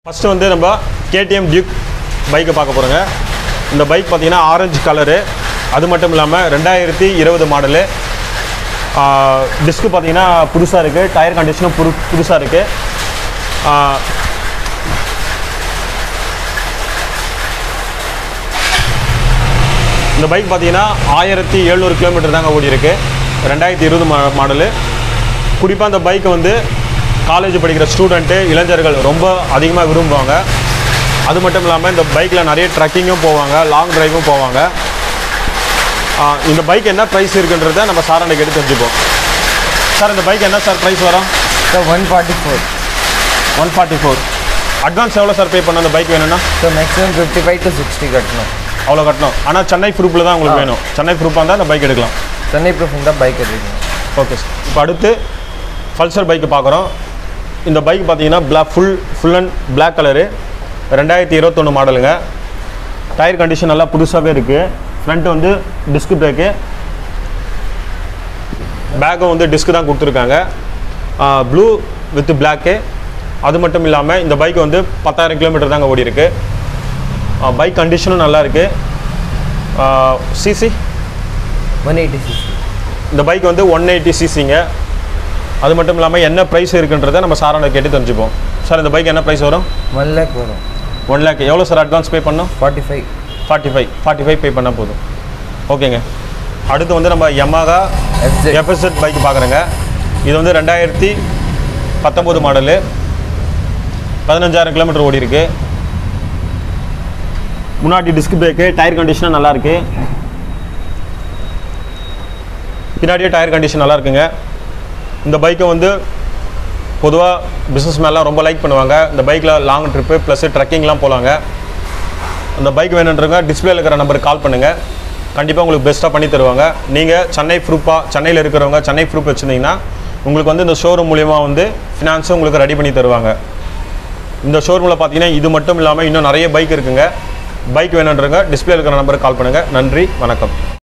first வந்து நம்ம KTM Duke பைக்கை பார்க்க போகிறோங்க இந்த பைக் பார்த்தீங்கன்னா ஆரஞ்சு கலரு அது மட்டும் இல்லாமல் ரெண்டாயிரத்தி இருபது மாடலு டிஸ்க்கு பார்த்தீங்கன்னா புதுசாக இருக்குது டயர் கண்டிஷனும் புது புதுசாக இருக்குது இந்த பைக் பார்த்தீங்கன்னா ஆயிரத்தி எழுநூறு கிலோமீட்டர் தாங்க ஓடி இருக்கு ரெண்டாயிரத்தி இருபது மா மாடலு குறிப்பாக அந்த பைக்கை வந்து காலேஜ் படிக்கிற ஸ்டூடெண்ட்டு இளைஞர்கள் ரொம்ப அதிகமாக விரும்புவாங்க அது மட்டும் இல்லாமல் இந்த பைக்கில் நிறைய ட்ரக்கிங்கும் போவாங்க லாங் டிரைவும் போவாங்க ஆ, இந்த பைக் என்ன ப்ரைஸ் இருக்குன்றத நம்ம சாராண்டை கேட்டு தெரிஞ்சுப்போம் சார் இந்த பைக் என்ன சார் ப்ரைஸ் வரும் so one forty four one forty four advance எவ்வளோ சார் பே பண்ண அந்த பைக் வேணும்னா so maximum fifty five to sixty கட்டணும் அவ்வளோ கட்டணும் ஆனால் சென்னை ப்ரூஃபில் தான் உங்களுக்கு வேணும் சென்னை ப்ரூஃபாக இருந்தால் அந்த பைக் எடுக்கலாம் சென்னை ப்ரூஃப் இருந்தால் பைக் எடுக்கணும் ஓகே சார் இப்போ அடுத்து பல்சர் பைக்கு பார்க்குறோம் இந்த பைக் பார்த்தீங்கன்னா black full full and Black colour ரெண்டாயிரத்தி இருபத்தொன்று மாடலுங்க டயர் கண்டிஷன் நல்லா புதுசாகவே இருக்குது ஃப்ரண்ட் வந்து டிஸ்க் பிரேக்கு பேக்கும் வந்து டிஸ்க் தான் கொடுத்துருக்காங்க ப்ளூ வித் பிளாக்கு அது மட்டும் இல்லாமல் இந்த பைக் வந்து பத்தாயிரம் கிலோமீட்டர் தாங்க ஓடி இருக்கு பைக் கண்டிஷனும் நல்லா இருக்குது சிசி ஒன் எயிட்டி சிக்ஸ் இந்த பைக் வந்து ஒன் எயிட்டி சிசிங்க அது மட்டும் இல்லாமல் என்ன ப்ரைஸ் இருக்குன்றதை நம்ம சாரோட கேட்டு தெரிஞ்சுப்போம் சார் இந்த பைக் என்ன ப்ரைஸ் வரும் ஒன் லேக் வரும் ஒன் லேக் எவ்வளோ சார் அட்வான்ஸ் பே பண்ணோம் forty five forty five forty five pay பண்ணால் போதும் ஓகேங்க அடுத்து வந்து நம்ம Yamaha எஃப்ஜெட் எஃப்எஸ்எட் பைக் பார்க்குறேங்க இது வந்து ரெண்டாயிரத்தி பத்தொம்போது மாடலு பதினஞ்சாயிரம் கிலோமீட்டர் ஓடி இருக்கு முன்னாடி டிஸ்க் பிரேக்கு டயர் கண்டிஷனும் நல்லா இருக்கு பின்னாடியே டயர் கண்டிஷன் நல்லா இருக்குங்க இந்த பைக்கை வந்து பொதுவாக பிஸ்னஸ் மேலாம் ரொம்ப லைக் பண்ணுவாங்க இந்த பைக்கில் லாங் ட்ரிப்பு ப்ளஸ் ட்ரெக்கிங்லாம் போகலாங்க அந்த பைக் வேணுன்றவங்க டிஸ்பிளேல இருக்கிற நம்பருக்கு கால் பண்ணுங்கள் கண்டிப்பாக உங்களுக்கு பெஸ்ட்டாக பண்ணி தருவாங்க நீங்கள் சென்னை ப்ரூப்பாக சென்னையில் இருக்கிறவங்க சென்னை ப்ரூப் வச்சுருந்தீங்கன்னா உங்களுக்கு வந்து இந்த ஷோரூம் மூலியமாக வந்து ஃபினான்ஸும் உங்களுக்கு ரெடி பண்ணி தருவாங்க இந்த ஷோரூமில் பார்த்தீங்கன்னா இது மட்டும் இல்லாமல் இன்னும் நிறைய பைக் இருக்குங்க பைக் வேணுன்றவங்க டிஸ்பிளே இருக்கிற நம்பருக்கு கால் பண்ணுங்கள் நன்றி வணக்கம்